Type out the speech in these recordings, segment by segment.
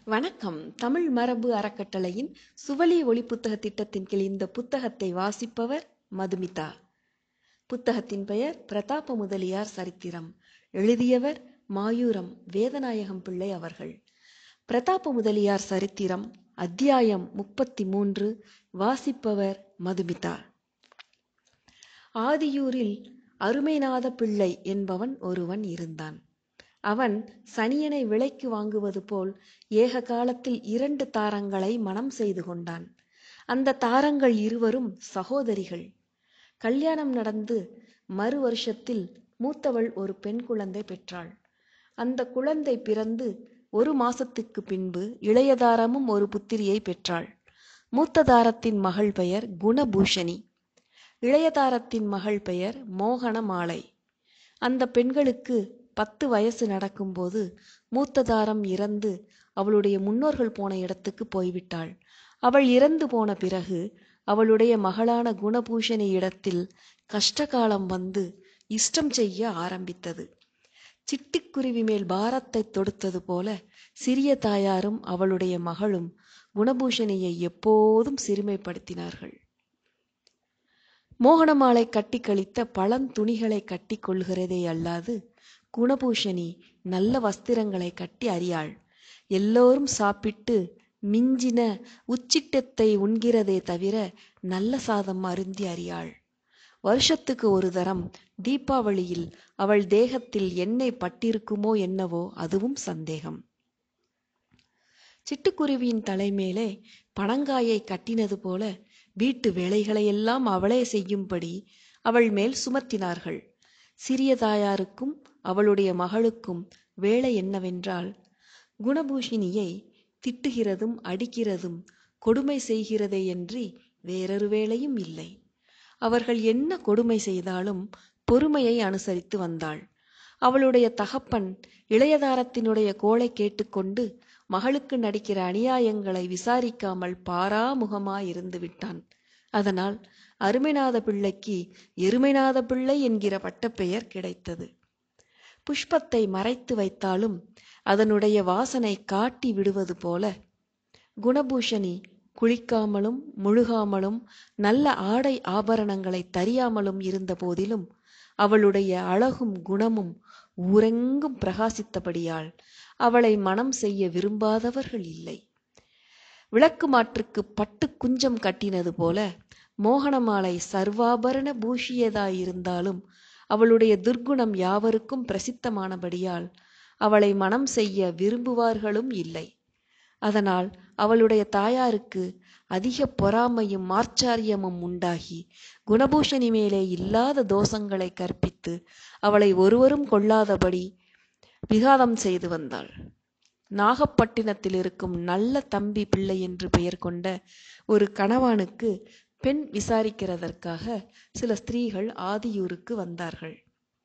வணக்கம் தமிழ் மரபு அறக்கட்டளையின் சுவலி ஒளி புத்தக திட்டத்தின் கீழ் இந்த புத்தகத்தை வாசிப்பவர் மதுமிதா புத்தகத்தின் பெயர் பிரதாப முதலியார் சரித்திரம் எழுதியவர் மாயூரம் வேதநாயகம் பிள்ளை அவர்கள் பிரதாப முதலியார் சரித்திரம் அத்தியாயம் முப்பத்தி மூன்று வாசிப்பவர் மதுமிதா ஆதியூரில் அருமைநாத பிள்ளை என்பவன் ஒருவன் இருந்தான் அவன் சனியனை விலைக்கு வாங்குவது போல் ஏக காலத்தில் இரண்டு தாரங்களை மணம் செய்து கொண்டான் அந்த தாரங்கள் இருவரும் சகோதரிகள் கல்யாணம் நடந்து மறு வருஷத்தில் மூத்தவள் ஒரு பெண் குழந்தை பெற்றாள் அந்த குழந்தை பிறந்து ஒரு மாசத்துக்கு பின்பு இளையதாரமும் ஒரு புத்திரியை பெற்றாள் மூத்த தாரத்தின் மகள் பெயர் குணபூஷணி இளையதாரத்தின் மகள் பெயர் மோகன மாலை அந்த பெண்களுக்கு பத்து வயசு நடக்கும்போது மூத்த தாரம் இறந்து அவளுடைய முன்னோர்கள் போன இடத்துக்கு போய்விட்டாள் அவள் இறந்து போன பிறகு அவளுடைய மகளான குணபூஷணி இடத்தில் கஷ்டகாலம் வந்து இஷ்டம் செய்ய ஆரம்பித்தது சிட்டுக்குருவி மேல் பாரத்தை தொடுத்தது போல சிறிய தாயாரும் அவளுடைய மகளும் குணபூஷணியை எப்போதும் சிறுமைப்படுத்தினார்கள் மோகனமாலை கட்டி கழித்த பழந்துணிகளை கட்டி கொள்கிறதே அல்லாது குணபூஷணி நல்ல வஸ்திரங்களை கட்டி அறியாள் எல்லோரும் சாப்பிட்டு மிஞ்சின உச்சிட்டத்தை உண்கிறதே தவிர நல்ல சாதம் அருந்தி அறியாள் வருஷத்துக்கு ஒரு தரம் தீபாவளியில் அவள் தேகத்தில் எண்ணெய் பட்டிருக்குமோ என்னவோ அதுவும் சந்தேகம் சிட்டுக்குருவியின் தலைமேலே பனங்காயை கட்டினது போல வீட்டு வேலைகளையெல்லாம் அவளே செய்யும்படி அவள் மேல் சுமத்தினார்கள் சிறிய தாயாருக்கும் அவளுடைய மகளுக்கும் வேலை என்னவென்றால் குணபூஷினியை திட்டுகிறதும் அடிக்கிறதும் கொடுமை செய்கிறதே என்று வேறொரு வேலையும் இல்லை அவர்கள் என்ன கொடுமை செய்தாலும் பொறுமையை அனுசரித்து வந்தாள் அவளுடைய தகப்பன் இளையதாரத்தினுடைய கோளை கேட்டுக்கொண்டு மகளுக்கு நடிக்கிற அநியாயங்களை விசாரிக்காமல் பாராமுகமாயிருந்து விட்டான் அதனால் அருமைநாத பிள்ளைக்கு எருமைநாத பிள்ளை என்கிற பட்டப்பெயர் கிடைத்தது புஷ்பத்தை மறைத்து வைத்தாலும் அதனுடைய வாசனை காட்டி விடுவது போல குணபூஷணி குளிக்காமலும் முழுகாமலும் நல்ல ஆடை ஆபரணங்களை தரியாமலும் இருந்த போதிலும் அவளுடைய அழகும் குணமும் ஊரெங்கும் பிரகாசித்தபடியால் அவளை மனம் செய்ய விரும்பாதவர்கள் இல்லை விளக்கு மாற்றுக்கு பட்டு குஞ்சம் கட்டினது போல மோகனமாலை சர்வாபரண பூஷியதாயிருந்தாலும் அவளுடைய துர்க்குணம் யாவருக்கும் பிரசித்தமானபடியால் அவளை மனம் செய்ய விரும்புவார்களும் இல்லை அதனால் அவளுடைய தாயாருக்கு அதிக பொறாமையும் ஆச்சாரியமும் உண்டாகி குணபூஷணி மேலே இல்லாத தோஷங்களை கற்பித்து அவளை ஒருவரும் கொள்ளாதபடி விகாதம் செய்து வந்தாள் நாகப்பட்டினத்தில் இருக்கும் நல்ல தம்பி பிள்ளை என்று பெயர் கொண்ட ஒரு கணவானுக்கு பெண் விசாரிக்கிறதற்காக சில ஸ்திரீகள் ஆதியூருக்கு வந்தார்கள்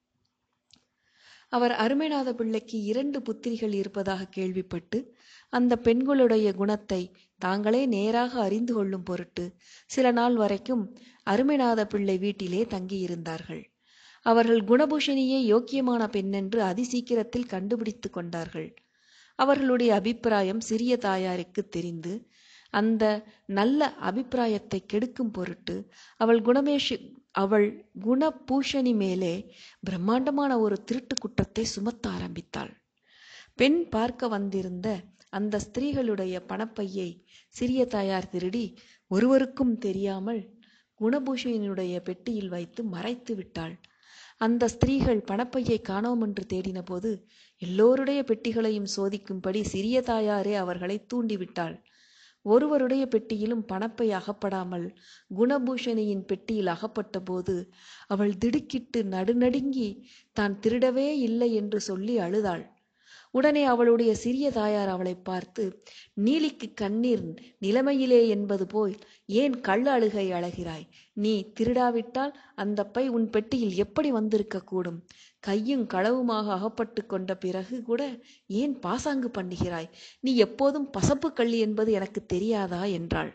அவர் அருமைநாத பிள்ளைக்கு இரண்டு புத்திரிகள் இருப்பதாக கேள்விப்பட்டு அந்த பெண்களுடைய குணத்தை தாங்களே நேராக அறிந்து கொள்ளும் பொருட்டு சில நாள் வரைக்கும் அருமைநாத பிள்ளை வீட்டிலே தங்கியிருந்தார்கள் அவர்கள் குணபூஷணியே யோக்கியமான பெண்ணென்று அதிசீக்கிரத்தில் கண்டுபிடித்து கொண்டார்கள் அவர்களுடைய அபிப்பிராயம் சிறிய தாயாருக்கு தெரிந்து அந்த நல்ல அபிப்பிராயத்தை கெடுக்கும் பொருட்டு அவள் குணமேஷி அவள் குணபூஷணி மேலே பிரம்மாண்டமான ஒரு திருட்டு குற்றத்தை சுமத்த ஆரம்பித்தாள் பெண் பார்க்க வந்திருந்த அந்த ஸ்திரீகளுடைய பணப்பையை சிறிய தாயார் திருடி ஒருவருக்கும் தெரியாமல் குணபூஷணியினுடைய பெட்டியில் வைத்து மறைத்து விட்டாள் அந்த ஸ்திரீகள் பணப்பையை காணோம் என்று தேடின போது எல்லோருடைய பெட்டிகளையும் சோதிக்கும்படி சிறிய தாயாரே அவர்களை தூண்டிவிட்டாள் ஒருவருடைய பெட்டியிலும் பணப்பை அகப்படாமல் குணபூஷணியின் பெட்டியில் அகப்பட்ட போது அவள் திடுக்கிட்டு நடுநடுங்கி தான் திருடவே இல்லை என்று சொல்லி அழுதாள் உடனே அவளுடைய சிறிய தாயார் அவளை பார்த்து நீலிக்கு கண்ணீர் நிலைமையிலே என்பது போய் ஏன் கள்ள அழுகை அழகிறாய் நீ திருடாவிட்டால் அந்த பை உன் பெட்டியில் எப்படி வந்திருக்க கூடும் கையும் களவுமாக அகப்பட்டு கொண்ட பிறகு கூட ஏன் பாசாங்கு பண்ணுகிறாய் நீ எப்போதும் பசப்பு கள்ளி என்பது எனக்கு தெரியாதா என்றாள்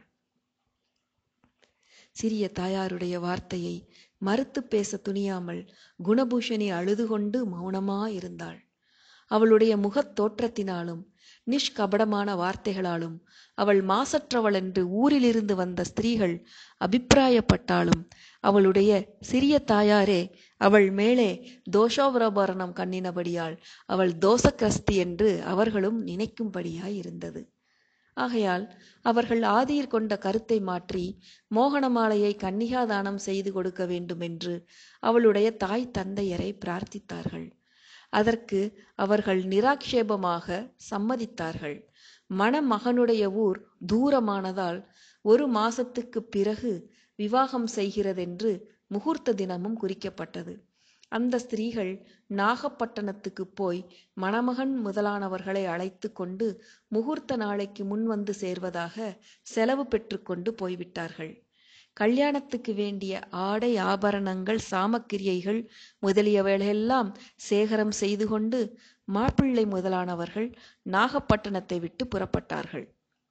சிறிய தாயாருடைய வார்த்தையை மறுத்து பேச துணியாமல் குணபூஷணி அழுது கொண்டு மௌனமாயிருந்தாள் அவளுடைய முகத் தோற்றத்தினாலும் நிஷ்கபடமான வார்த்தைகளாலும் அவள் மாசற்றவள் என்று ஊரிலிருந்து வந்த ஸ்திரீகள் அபிப்பிராயப்பட்டாலும் அவளுடைய சிறிய தாயாரே அவள் மேலே தோஷோபரபரணம் கண்ணினபடியால் அவள் தோசக்கிரஸ்தி என்று அவர்களும் நினைக்கும்படியாய் இருந்தது ஆகையால் அவர்கள் ஆதியில் கொண்ட கருத்தை மாற்றி மோகனமாலையை கன்னிகாதானம் செய்து கொடுக்க வேண்டும் என்று அவளுடைய தாய் தந்தையரை பிரார்த்தித்தார்கள் அதற்கு அவர்கள் நிராக்ஷேபமாக சம்மதித்தார்கள் மணமகனுடைய ஊர் தூரமானதால் ஒரு மாசத்துக்கு பிறகு விவாகம் செய்கிறதென்று முகூர்த்த தினமும் குறிக்கப்பட்டது அந்த ஸ்திரீகள் நாகப்பட்டணத்துக்கு போய் மணமகன் முதலானவர்களை அழைத்து கொண்டு முகூர்த்த நாளைக்கு முன் வந்து சேர்வதாக செலவு பெற்றுக்கொண்டு போய்விட்டார்கள் கல்யாணத்துக்கு வேண்டிய ஆடை ஆபரணங்கள் சாமக்கிரியைகள் முதலியவைகளெல்லாம் சேகரம் செய்து கொண்டு மாப்பிள்ளை முதலானவர்கள் நாகப்பட்டினத்தை விட்டு புறப்பட்டார்கள்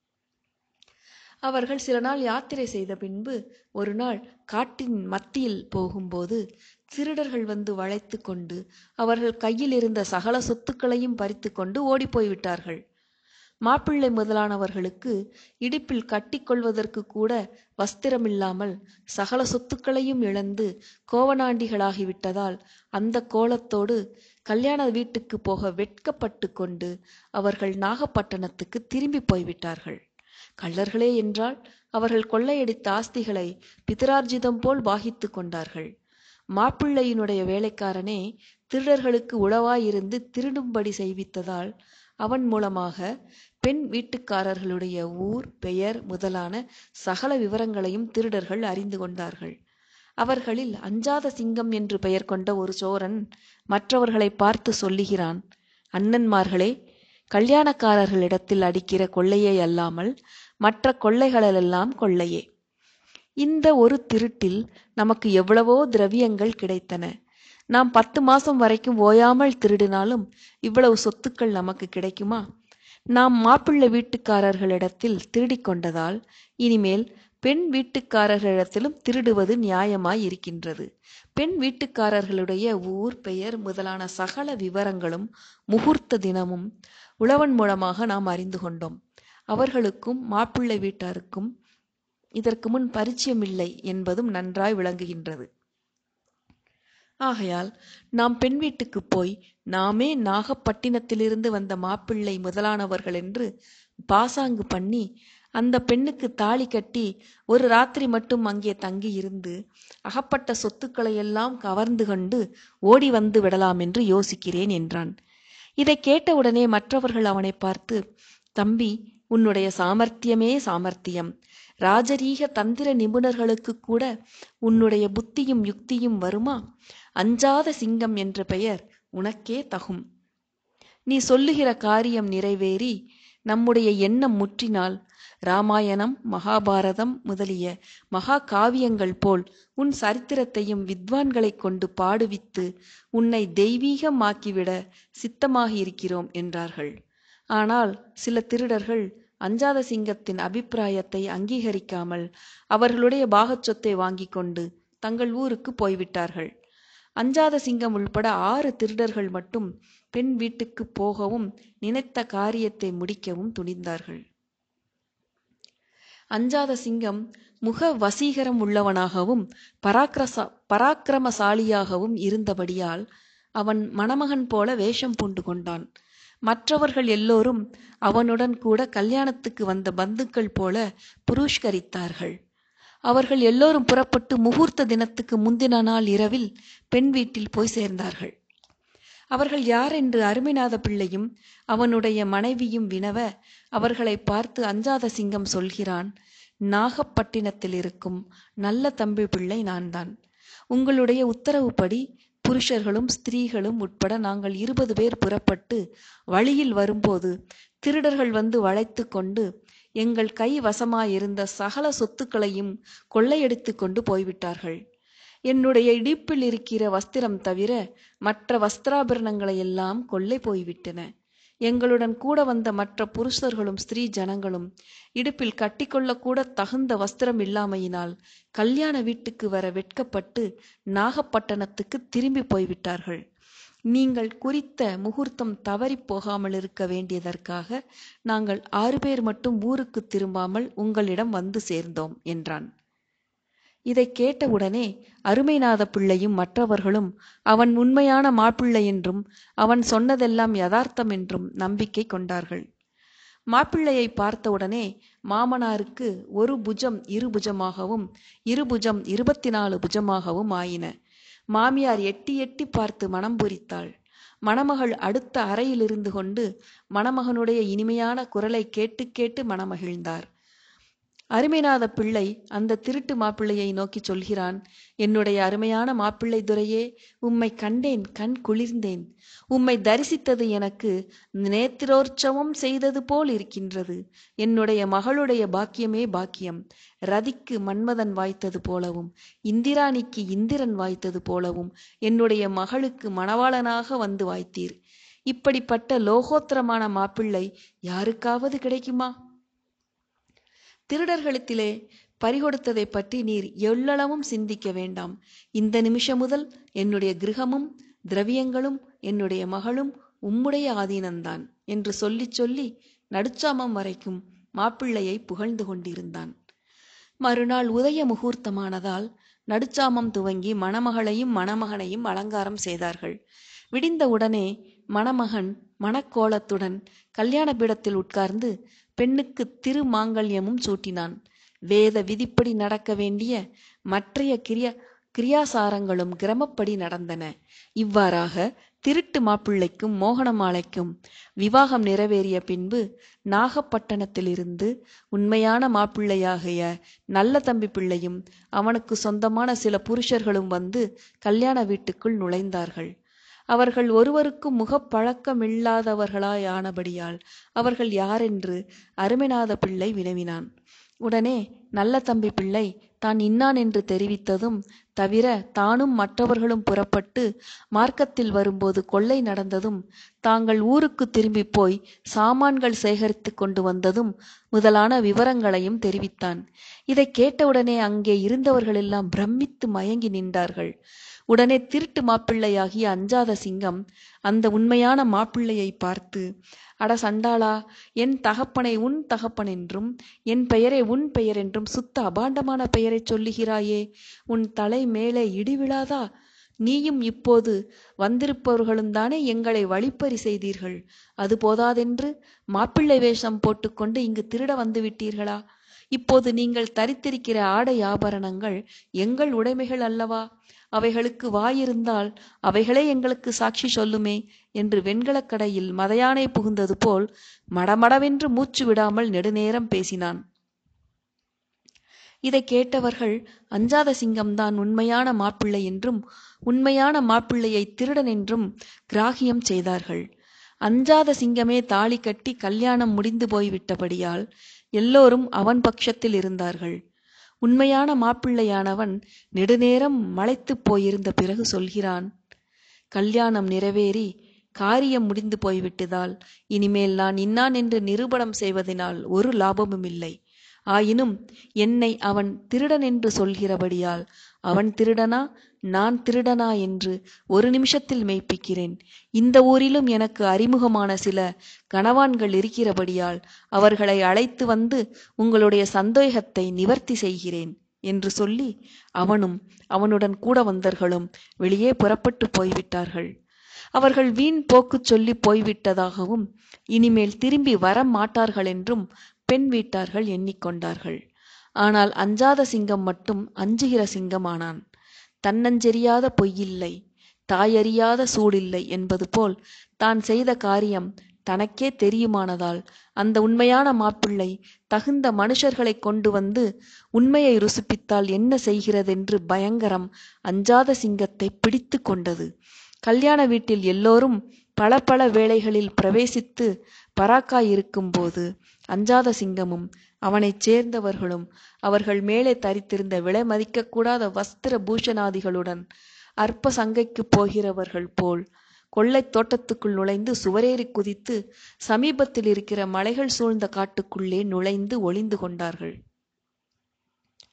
அவர்கள் சில நாள் யாத்திரை செய்த பின்பு ஒரு நாள் காட்டின் மத்தியில் போகும்போது திருடர்கள் வந்து வளைத்து கொண்டு அவர்கள் கையில் இருந்த சகல சொத்துக்களையும் பறித்து கொண்டு ஓடிப்போய் விட்டார்கள் மாப்பிள்ளை முதலானவர்களுக்கு இடுப்பில் கட்டிக்கொள்வதற்கு கூட வஸ்திரமில்லாமல் சகல சொத்துக்களையும் இழந்து கோவனாண்டிகளாகிவிட்டதால் அந்த கோலத்தோடு கல்யாண வீட்டுக்கு போக வெட்கப்பட்டு கொண்டு அவர்கள் நாகப்பட்டணத்துக்கு திரும்பி போய்விட்டார்கள் கள்ளர்களே என்றால் அவர்கள் கொள்ளையடித்த ஆஸ்திகளை பிதரார்ஜிதம் போல் வாகித்து கொண்டார்கள் மாப்பிள்ளையினுடைய வேலைக்காரனே திருடர்களுக்கு உளவாயிருந்து திருடும்படி செய்வித்ததால் அவன் மூலமாக பெண் வீட்டுக்காரர்களுடைய ஊர் பெயர் முதலான சகல விவரங்களையும் திருடர்கள் அறிந்து கொண்டார்கள் அவர்களில் அஞ்சாத சிங்கம் என்று பெயர் கொண்ட ஒரு சோரன் மற்றவர்களை பார்த்து சொல்லுகிறான் அண்ணன்மார்களே கல்யாணக்காரர்களிடத்தில் அடிக்கிற கொள்ளையே அல்லாமல் மற்ற கொள்ளைகளெல்லாம் கொள்ளையே இந்த ஒரு திருட்டில் நமக்கு எவ்வளவோ திரவியங்கள் கிடைத்தன நாம் பத்து மாசம் வரைக்கும் ஓயாமல் திருடினாலும் இவ்வளவு சொத்துக்கள் நமக்கு கிடைக்குமா நாம் மாப்பிள்ளை வீட்டுக்காரர்களிடத்தில் திருடிக் கொண்டதால் இனிமேல் பெண் வீட்டுக்காரர்களிடத்திலும் திருடுவது நியாயமாய் இருக்கின்றது பெண் வீட்டுக்காரர்களுடைய ஊர் பெயர் முதலான சகல விவரங்களும் முகூர்த்த தினமும் உழவன் மூலமாக நாம் அறிந்து கொண்டோம் அவர்களுக்கும் மாப்பிள்ளை வீட்டாருக்கும் இதற்கு முன் பரிச்சயமில்லை என்பதும் நன்றாய் விளங்குகின்றது ஆகையால் நாம் பெண் வீட்டுக்கு போய் நாமே நாகப்பட்டினத்திலிருந்து வந்த மாப்பிள்ளை முதலானவர்கள் என்று பாசாங்கு பண்ணி அந்த பெண்ணுக்கு தாலி கட்டி ஒரு ராத்திரி மட்டும் அங்கே தங்கி இருந்து அகப்பட்ட சொத்துக்களை எல்லாம் கவர்ந்து கொண்டு ஓடி வந்து விடலாம் என்று யோசிக்கிறேன் என்றான் இதை கேட்டவுடனே மற்றவர்கள் அவனை பார்த்து தம்பி உன்னுடைய சாமர்த்தியமே சாமர்த்தியம் ராஜரீக தந்திர நிபுணர்களுக்கு கூட உன்னுடைய புத்தியும் யுக்தியும் வருமா அஞ்சாத சிங்கம் என்ற பெயர் உனக்கே தகும் நீ சொல்லுகிற காரியம் நிறைவேறி நம்முடைய எண்ணம் முற்றினால் ராமாயணம் மகாபாரதம் முதலிய மகா காவியங்கள் போல் உன் சரித்திரத்தையும் வித்வான்களைக் கொண்டு பாடுவித்து உன்னை தெய்வீகமாக்கிவிட சித்தமாகியிருக்கிறோம் என்றார்கள் ஆனால் சில திருடர்கள் அஞ்சாத சிங்கத்தின் அபிப்பிராயத்தை அங்கீகரிக்காமல் அவர்களுடைய பாகச்சொத்தை வாங்கிக் கொண்டு தங்கள் ஊருக்கு போய்விட்டார்கள் அஞ்சாத சிங்கம் உள்பட ஆறு திருடர்கள் மட்டும் பெண் வீட்டுக்கு போகவும் நினைத்த காரியத்தை முடிக்கவும் துணிந்தார்கள் அஞ்சாத சிங்கம் முக வசீகரம் உள்ளவனாகவும் பராக்கிரச பராக்கிரமசாலியாகவும் இருந்தபடியால் அவன் மணமகன் போல வேஷம் பூண்டு கொண்டான் மற்றவர்கள் எல்லோரும் அவனுடன் கூட கல்யாணத்துக்கு வந்த பந்துக்கள் போல புருஷ்கரித்தார்கள் அவர்கள் எல்லோரும் புறப்பட்டு முகூர்த்த தினத்துக்கு முந்தின நாள் இரவில் பெண் வீட்டில் போய் சேர்ந்தார்கள் அவர்கள் யார் என்று அருமைநாத பிள்ளையும் அவனுடைய மனைவியும் வினவ அவர்களை பார்த்து அஞ்சாத சிங்கம் சொல்கிறான் நாகப்பட்டினத்தில் இருக்கும் நல்ல தம்பி பிள்ளை நான்தான் உங்களுடைய உத்தரவுப்படி புருஷர்களும் ஸ்திரீகளும் உட்பட நாங்கள் இருபது பேர் புறப்பட்டு வழியில் வரும்போது திருடர்கள் வந்து வளைத்து கொண்டு எங்கள் கை வசமாயிருந்த சகல சொத்துக்களையும் கொள்ளையடித்து கொண்டு போய்விட்டார்கள் என்னுடைய இடிப்பில் இருக்கிற வஸ்திரம் தவிர மற்ற வஸ்திராபரணங்களை எல்லாம் கொள்ளை போய்விட்டன எங்களுடன் கூட வந்த மற்ற புருஷர்களும் ஸ்திரீ ஜனங்களும் இடுப்பில் கட்டிக்கொள்ளக்கூட தகுந்த வஸ்திரம் இல்லாமையினால் கல்யாண வீட்டுக்கு வர வெட்கப்பட்டு நாகப்பட்டணத்துக்கு திரும்பி போய்விட்டார்கள் நீங்கள் குறித்த முகூர்த்தம் தவறிப் போகாமல் இருக்க வேண்டியதற்காக நாங்கள் ஆறு பேர் மட்டும் ஊருக்கு திரும்பாமல் உங்களிடம் வந்து சேர்ந்தோம் என்றான் இதைக் கேட்டவுடனே அருமைநாத பிள்ளையும் மற்றவர்களும் அவன் உண்மையான மாப்பிள்ளை என்றும் அவன் சொன்னதெல்லாம் யதார்த்தம் என்றும் நம்பிக்கை கொண்டார்கள் மாப்பிள்ளையை பார்த்தவுடனே மாமனாருக்கு ஒரு புஜம் இரு புஜமாகவும் இரு புஜம் இருபத்தி நாலு புஜமாகவும் ஆயின மாமியார் எட்டி எட்டி பார்த்து மனம் பொறித்தாள் மணமகள் அடுத்த அறையில் இருந்து கொண்டு மணமகனுடைய இனிமையான குரலை கேட்டு கேட்டு மனமகிழ்ந்தார் அருமைநாத பிள்ளை அந்த திருட்டு மாப்பிள்ளையை நோக்கி சொல்கிறான் என்னுடைய அருமையான மாப்பிள்ளை துரையே உம்மை கண்டேன் கண் குளிர்ந்தேன் உம்மை தரிசித்தது எனக்கு நேத்திரோற்சவம் செய்தது போல் இருக்கின்றது என்னுடைய மகளுடைய பாக்கியமே பாக்கியம் ரதிக்கு மன்மதன் வாய்த்தது போலவும் இந்திராணிக்கு இந்திரன் வாய்த்தது போலவும் என்னுடைய மகளுக்கு மணவாளனாக வந்து வாய்த்தீர் இப்படிப்பட்ட லோகோத்திரமான மாப்பிள்ளை யாருக்காவது கிடைக்குமா திருடர்களிடத்திலே பறிகொடுத்ததை பற்றி நீர் எள்ளளவும் சிந்திக்க வேண்டாம் இந்த நிமிஷம் முதல் என்னுடைய கிரகமும் திரவியங்களும் என்னுடைய மகளும் உம்முடைய ஆதீனந்தான் என்று சொல்லிச் சொல்லி நடுச்சாமம் வரைக்கும் மாப்பிள்ளையை புகழ்ந்து கொண்டிருந்தான் மறுநாள் உதய முகூர்த்தமானதால் நடுச்சாமம் துவங்கி மணமகளையும் மணமகனையும் அலங்காரம் செய்தார்கள் விடிந்தவுடனே மணமகன் மணக்கோலத்துடன் கல்யாண பீடத்தில் உட்கார்ந்து பெண்ணுக்கு திருமாங்கல்யமும் சூட்டினான் வேத விதிப்படி நடக்க வேண்டிய மற்றைய கிரியா கிரியாசாரங்களும் கிரமப்படி நடந்தன இவ்வாறாக திருட்டு மாப்பிள்ளைக்கும் மோகனமாலைக்கும் விவாகம் நிறைவேறிய பின்பு நாகப்பட்டணத்திலிருந்து உண்மையான மாப்பிள்ளையாகிய நல்ல தம்பி பிள்ளையும் அவனுக்கு சொந்தமான சில புருஷர்களும் வந்து கல்யாண வீட்டுக்குள் நுழைந்தார்கள் அவர்கள் ஒருவருக்கும் முகப்பழக்கமில்லாதவர்களாயானபடியால் அவர்கள் யாரென்று அருமைநாத பிள்ளை வினவினான் உடனே நல்ல தம்பி பிள்ளை தான் இன்னான் என்று தெரிவித்ததும் தவிர தானும் மற்றவர்களும் புறப்பட்டு மார்க்கத்தில் வரும்போது கொள்ளை நடந்ததும் தாங்கள் ஊருக்கு திரும்பி போய் சாமான்கள் சேகரித்து கொண்டு வந்ததும் முதலான விவரங்களையும் தெரிவித்தான் இதை கேட்டவுடனே அங்கே இருந்தவர்களெல்லாம் பிரமித்து மயங்கி நின்றார்கள் உடனே திருட்டு மாப்பிள்ளையாகிய அஞ்சாத சிங்கம் அந்த உண்மையான மாப்பிள்ளையை பார்த்து அட சண்டாளா என் தகப்பனை உன் தகப்பன் என்றும் என் பெயரை உன் பெயர் என்றும் சுத்த அபாண்டமான பெயரை சொல்லுகிறாயே உன் தலை மேலே இடி விழாதா நீயும் இப்போது வந்திருப்பவர்களும் தானே எங்களை வழிப்பறி செய்தீர்கள் அது போதாதென்று மாப்பிள்ளை வேஷம் போட்டுக்கொண்டு இங்கு திருட வந்து விட்டீர்களா இப்போது நீங்கள் தரித்திருக்கிற ஆடை ஆபரணங்கள் எங்கள் உடைமைகள் அல்லவா அவைகளுக்கு வாயிருந்தால் அவைகளே எங்களுக்கு சாட்சி சொல்லுமே என்று வெண்கலக் கடையில் மதையானை புகுந்தது போல் மடமடவென்று மூச்சு விடாமல் நெடுநேரம் பேசினான் இதை கேட்டவர்கள் அஞ்சாத சிங்கம்தான் உண்மையான மாப்பிள்ளை என்றும் உண்மையான மாப்பிள்ளையை திருடன் என்றும் கிராகியம் செய்தார்கள் அஞ்சாத சிங்கமே தாலி கட்டி கல்யாணம் முடிந்து போய்விட்டபடியால் எல்லோரும் அவன் பட்சத்தில் இருந்தார்கள் உண்மையான மாப்பிள்ளையானவன் நெடுநேரம் மலைத்துப் போயிருந்த பிறகு சொல்கிறான் கல்யாணம் நிறைவேறி காரியம் முடிந்து போய்விட்டதால் இனிமேல் நான் இன்னான் என்று நிரூபணம் செய்வதனால் ஒரு லாபமும் இல்லை ஆயினும் என்னை அவன் திருடன் என்று சொல்கிறபடியால் அவன் திருடனா நான் திருடனா என்று ஒரு நிமிஷத்தில் மெய்ப்பிக்கிறேன் இந்த ஊரிலும் எனக்கு அறிமுகமான சில கணவான்கள் இருக்கிறபடியால் அவர்களை அழைத்து வந்து உங்களுடைய சந்தேகத்தை நிவர்த்தி செய்கிறேன் என்று சொல்லி அவனும் அவனுடன் கூட வந்தர்களும் வெளியே புறப்பட்டு போய்விட்டார்கள் அவர்கள் வீண் போக்கு சொல்லி போய்விட்டதாகவும் இனிமேல் திரும்பி வர மாட்டார்கள் என்றும் பெண் வீட்டார்கள் எண்ணிக்கொண்டார்கள் ஆனால் அஞ்சாத சிங்கம் மட்டும் அஞ்சுகிற சிங்கமானான் தன்னஞ்செரியாத பொய்யில்லை தாயறியாத சூடில்லை என்பது போல் தான் செய்த காரியம் தனக்கே தெரியுமானதால் அந்த உண்மையான மாப்பிள்ளை தகுந்த மனுஷர்களை கொண்டு வந்து உண்மையை ருசிப்பித்தால் என்ன செய்கிறதென்று பயங்கரம் அஞ்சாத சிங்கத்தை பிடித்து கொண்டது கல்யாண வீட்டில் எல்லோரும் பல பல வேளைகளில் பிரவேசித்து பராக்காயிருக்கும்போது அஞ்சாத சிங்கமும் அவனைச் சேர்ந்தவர்களும் அவர்கள் மேலே தரித்திருந்த விலை மதிக்கக்கூடாத வஸ்திர பூஷணாதிகளுடன் அற்ப சங்கைக்குப் போகிறவர்கள் போல் கொள்ளைத் தோட்டத்துக்குள் நுழைந்து சுவரேறி குதித்து சமீபத்தில் இருக்கிற மலைகள் சூழ்ந்த காட்டுக்குள்ளே நுழைந்து ஒளிந்து கொண்டார்கள்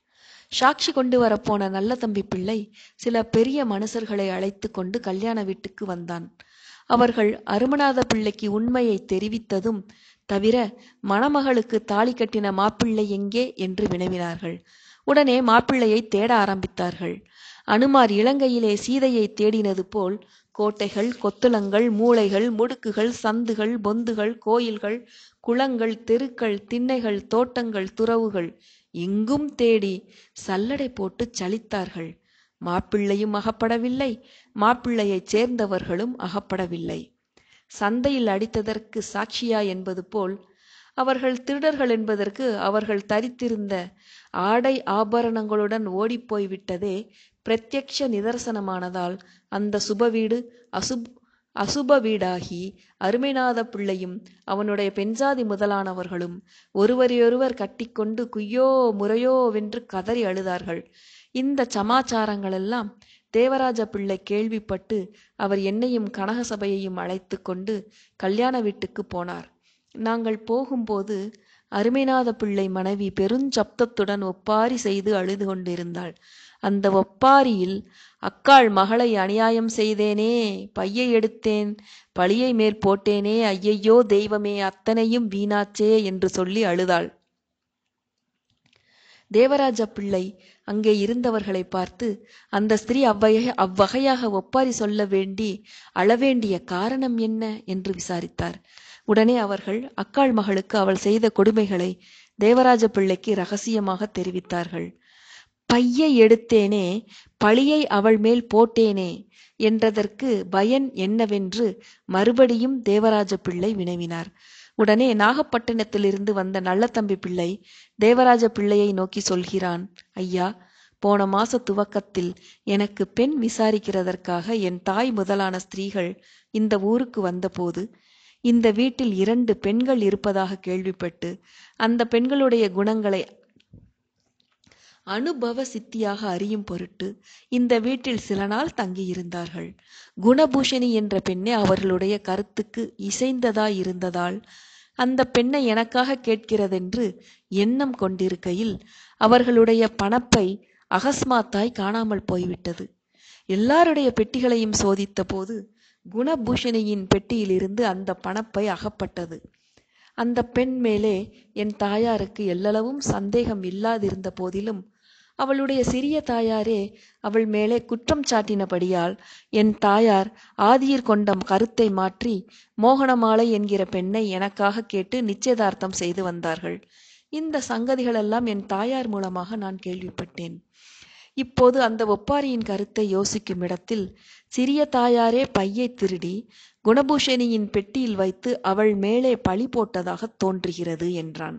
சாட்சி கொண்டு வரப்போன நல்ல தம்பி பிள்ளை சில பெரிய மனுஷர்களை அழைத்து கொண்டு கல்யாண வீட்டுக்கு வந்தான் அவர்கள் அருமநாத பிள்ளைக்கு உண்மையை தெரிவித்ததும் தவிர மணமகளுக்கு தாலி கட்டின மாப்பிள்ளை எங்கே என்று வினவினார்கள் உடனே மாப்பிள்ளையை தேட ஆரம்பித்தார்கள் அனுமார் இலங்கையிலே சீதையை தேடினது போல் கோட்டைகள் கொத்துலங்கள் மூளைகள் முடுக்குகள் சந்துகள் பொந்துகள் கோயில்கள் குளங்கள் தெருக்கள் திண்ணைகள் தோட்டங்கள் துறவுகள் எங்கும் தேடி சல்லடை போட்டு சலித்தார்கள் மாப்பிள்ளையும் அகப்படவில்லை மாப்பிள்ளையைச் சேர்ந்தவர்களும் அகப்படவில்லை சந்தையில் அடித்ததற்கு சாட்சியா என்பது போல் அவர்கள் திருடர்கள் என்பதற்கு அவர்கள் தரித்திருந்த ஆடை ஆபரணங்களுடன் ஓடிப்போய் விட்டதே பிரத்யக்ஷ நிதர்சனமானதால் அந்த சுப வீடு அசுப் அசுப வீடாகி அருமைநாத பிள்ளையும் அவனுடைய பெண்சாதி முதலானவர்களும் ஒருவரையொருவர் கட்டிக்கொண்டு குய்யோ முறையோ வென்று கதறி அழுதார்கள் இந்த சமாச்சாரங்களெல்லாம் தேவராஜ பிள்ளை கேள்விப்பட்டு அவர் என்னையும் கனக சபையையும் அழைத்து கொண்டு கல்யாண வீட்டுக்கு போனார் நாங்கள் போகும்போது அருமைநாத பிள்ளை மனைவி பெருஞ்சப்தத்துடன் ஒப்பாரி செய்து அழுது கொண்டிருந்தாள் அந்த ஒப்பாரியில் அக்காள் மகளை அநியாயம் செய்தேனே பையை எடுத்தேன் பழியை மேல் போட்டேனே ஐயையோ தெய்வமே அத்தனையும் வீணாச்சே என்று சொல்லி அழுதாள் தேவராஜ பிள்ளை அங்கே இருந்தவர்களை பார்த்து அந்த ஸ்திரீ அவ்வகை அவ்வகையாக ஒப்பாரி சொல்ல வேண்டி அழவேண்டிய காரணம் என்ன என்று விசாரித்தார் உடனே அவர்கள் அக்காள் மகளுக்கு அவள் செய்த கொடுமைகளை தேவராஜ பிள்ளைக்கு ரகசியமாக தெரிவித்தார்கள் பையை எடுத்தேனே பழியை அவள் மேல் போட்டேனே என்றதற்கு பயன் என்னவென்று மறுபடியும் தேவராஜ பிள்ளை வினவினார் உடனே நாகப்பட்டினத்திலிருந்து வந்த நல்லதம்பி பிள்ளை தேவராஜ பிள்ளையை நோக்கி சொல்கிறான் ஐயா போன மாச துவக்கத்தில் எனக்கு பெண் விசாரிக்கிறதற்காக என் தாய் முதலான ஸ்திரீகள் இந்த ஊருக்கு வந்தபோது இந்த வீட்டில் இரண்டு பெண்கள் இருப்பதாக கேள்விப்பட்டு அந்த பெண்களுடைய குணங்களை அனுபவ சித்தியாக அறியும் பொருட்டு இந்த வீட்டில் சில நாள் தங்கியிருந்தார்கள் குணபூஷணி என்ற பெண்ணே அவர்களுடைய கருத்துக்கு இசைந்ததாய் இருந்ததால் அந்த பெண்ணை எனக்காக கேட்கிறதென்று எண்ணம் கொண்டிருக்கையில் அவர்களுடைய பணப்பை அகஸ்மாத்தாய் காணாமல் போய்விட்டது எல்லாருடைய பெட்டிகளையும் சோதித்த போது குணபூஷணியின் பெட்டியிலிருந்து அந்த பணப்பை அகப்பட்டது அந்த பெண் மேலே என் தாயாருக்கு எல்லளவும் சந்தேகம் இல்லாதிருந்த போதிலும் அவளுடைய சிறிய தாயாரே அவள் மேலே குற்றம் சாட்டினபடியால் என் தாயார் ஆதியர் கொண்ட கருத்தை மாற்றி மோகனமாலை என்கிற பெண்ணை எனக்காக கேட்டு நிச்சயதார்த்தம் செய்து வந்தார்கள் இந்த சங்கதிகளெல்லாம் என் தாயார் மூலமாக நான் கேள்விப்பட்டேன் இப்போது அந்த ஒப்பாரியின் கருத்தை யோசிக்கும் இடத்தில் சிறிய தாயாரே பையை திருடி குணபூஷணியின் பெட்டியில் வைத்து அவள் மேலே பழி போட்டதாக தோன்றுகிறது என்றான்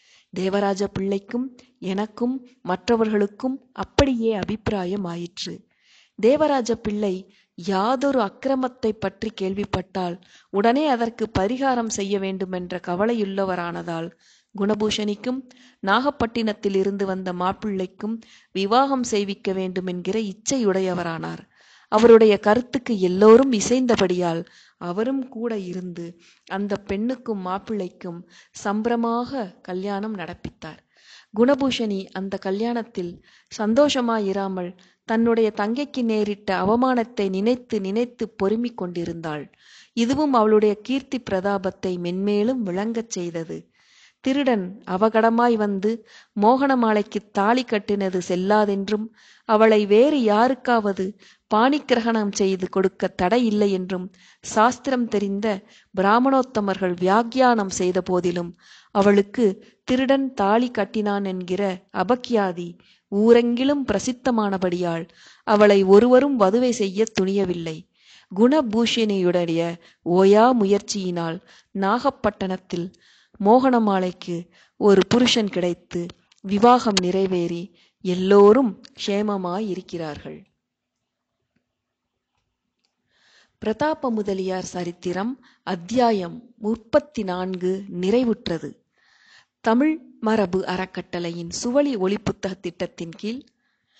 தேவராஜ பிள்ளைக்கும் எனக்கும் மற்றவர்களுக்கும் அப்படியே அபிப்பிராயம் ஆயிற்று தேவராஜ பிள்ளை யாதொரு அக்கிரமத்தை பற்றி கேள்விப்பட்டால் உடனே அதற்கு பரிகாரம் செய்ய வேண்டுமென்ற கவலையுள்ளவரானதால் குணபூஷணிக்கும் நாகப்பட்டினத்தில் இருந்து வந்த மாப்பிள்ளைக்கும் விவாகம் செய்விக்க வேண்டும் என்கிற இச்சையுடையவரானார் அவருடைய கருத்துக்கு எல்லோரும் இசைந்தபடியால் அவரும் கூட இருந்து அந்த பெண்ணுக்கும் மாப்பிள்ளைக்கும் சம்பிரமாக கல்யாணம் நடப்பித்தார் குணபூஷணி அந்த கல்யாணத்தில் சந்தோஷமாயிராமல் தன்னுடைய தங்கைக்கு நேரிட்ட அவமானத்தை நினைத்து நினைத்து பொறுமிக் கொண்டிருந்தாள் இதுவும் அவளுடைய கீர்த்தி பிரதாபத்தை மென்மேலும் விளங்கச் செய்தது திருடன் அவகடமாய் வந்து மோகனமாலைக்கு தாலி கட்டினது செல்லாதென்றும் அவளை வேறு யாருக்காவது பாணிக்கிரகணம் செய்து கொடுக்க தடை இல்லை என்றும் சாஸ்திரம் தெரிந்த பிராமணோத்தமர்கள் வியாக்கியானம் செய்த போதிலும் அவளுக்கு திருடன் தாலி கட்டினான் என்கிற அபக்கியாதி ஊரெங்கிலும் பிரசித்தமானபடியால் அவளை ஒருவரும் வதுவை செய்ய துணியவில்லை குணபூஷணியுடைய ஓயா முயற்சியினால் நாகப்பட்டணத்தில் மோகனமாலைக்கு ஒரு புருஷன் கிடைத்து விவாகம் நிறைவேறி எல்லோரும் க்ஷேமமாயிருக்கிறார்கள் பிரதாப முதலியார் சரித்திரம் அத்தியாயம் முப்பத்தி நான்கு நிறைவுற்றது தமிழ் மரபு அறக்கட்டளையின் சுவழி ஒளி புத்தக திட்டத்தின் கீழ்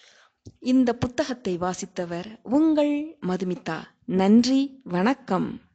இந்த புத்தகத்தை வாசித்தவர் உங்கள் மதுமிதா நன்றி வணக்கம்